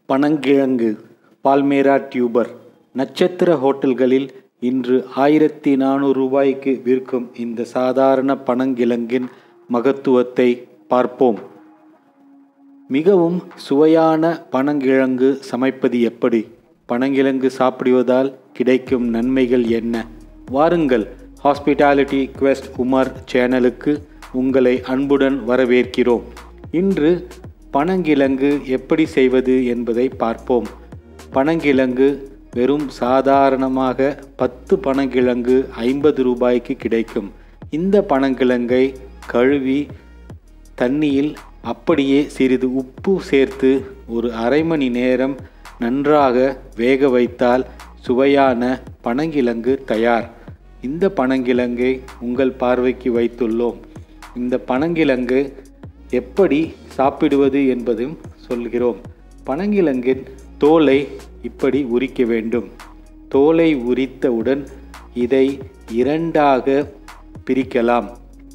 பனங்கிழங்கு பால்மேரா tuber நட்சத்திர ஹோட்டல்களில் இன்று ஆயிரத்தி நானூறு ரூபாய்க்கு விற்கும் இந்த சாதாரண பனங்கிழங்கின் மகத்துவத்தை பார்ப்போம் மிகவும் சுவையான பனங்கிழங்கு சமைப்பது எப்படி பனங்கிழங்கு சாப்பிடுவதால் கிடைக்கும் நன்மைகள் என்ன வாருங்கள் ஹாஸ்பிட்டாலிட்டி குவெஸ்ட் உமர் சேனலுக்கு உங்களை அன்புடன் வரவேற்கிறோம் இன்று பனங்கிழங்கு எப்படி செய்வது என்பதை பார்ப்போம் பனங்கிழங்கு வெறும் சாதாரணமாக பத்து பனங்கிழங்கு ஐம்பது ரூபாய்க்கு கிடைக்கும் இந்த பனங்கிழங்கை கழுவி தண்ணியில் அப்படியே சிறிது உப்பு சேர்த்து ஒரு அரை மணி நேரம் நன்றாக வேக வைத்தால் சுவையான பனங்கிழங்கு தயார் இந்த பனங்கிழங்கை உங்கள் பார்வைக்கு வைத்துள்ளோம் இந்த பனங்கிழங்கு எப்படி சாப்பிடுவது என்பதும் சொல்கிறோம் பனங்கிழங்கின் தோலை இப்படி உரிக்க வேண்டும் தோலை உரித்தவுடன் இதை இரண்டாக பிரிக்கலாம்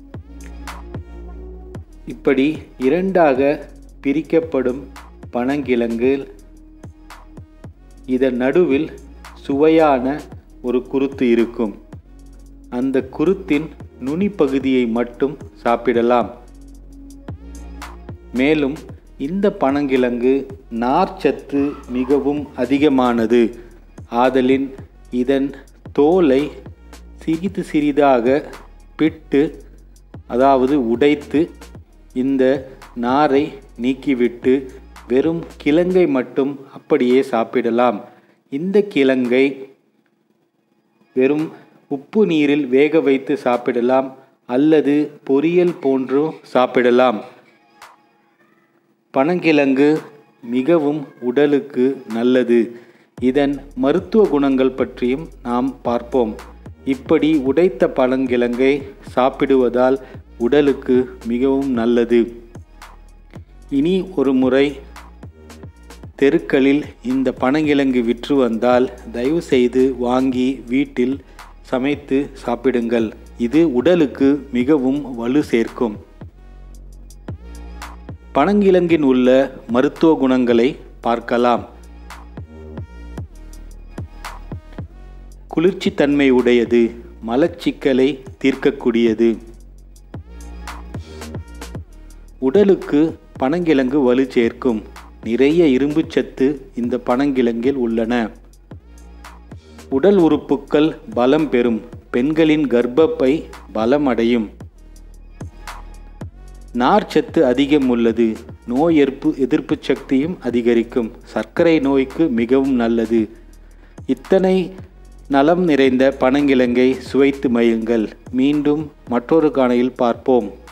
இப்படி இரண்டாக பிரிக்கப்படும் பனங்கிழங்கு இதன் நடுவில் சுவையான ஒரு குருத்து இருக்கும் அந்த குருத்தின் நுனி பகுதியை மட்டும் சாப்பிடலாம் மேலும் இந்த பனங்கிழங்கு நார்ச்சத்து மிகவும் அதிகமானது ஆதலின் இதன் தோலை சிறிது சிறிதாக பிட்டு அதாவது உடைத்து இந்த நாரை நீக்கிவிட்டு வெறும் கிழங்கை மட்டும் அப்படியே சாப்பிடலாம் இந்த கிழங்கை வெறும் உப்பு நீரில் வேக வைத்து சாப்பிடலாம் அல்லது பொரியல் போன்றும் சாப்பிடலாம் பனங்கிழங்கு மிகவும் உடலுக்கு நல்லது இதன் மருத்துவ குணங்கள் பற்றியும் நாம் பார்ப்போம் இப்படி உடைத்த பனங்கிழங்கை சாப்பிடுவதால் உடலுக்கு மிகவும் நல்லது இனி ஒரு முறை தெருக்களில் இந்த பனங்கிழங்கு விற்று வந்தால் தயவு செய்து வாங்கி வீட்டில் சமைத்து சாப்பிடுங்கள் இது உடலுக்கு மிகவும் வலு சேர்க்கும் பனங்கிழங்கின் உள்ள மருத்துவ குணங்களை பார்க்கலாம் குளிர்ச்சி தன்மை உடையது மலச்சிக்கலை தீர்க்கக்கூடியது உடலுக்கு பனங்கிழங்கு வலு சேர்க்கும் நிறைய இரும்புச்சத்து இந்த பனங்கிழங்கில் உள்ளன உடல் உறுப்புக்கள் பலம் பெறும் பெண்களின் கர்ப்பப்பை பலம் அடையும் நார்ச்சத்து அதிகம் உள்ளது நோய் எதிர்ப்பு எதிர்ப்பு சக்தியும் அதிகரிக்கும் சர்க்கரை நோய்க்கு மிகவும் நல்லது இத்தனை நலம் நிறைந்த பனங்கிழங்கை சுவைத்து மயுங்கள் மீண்டும் மற்றொரு காணையில் பார்ப்போம்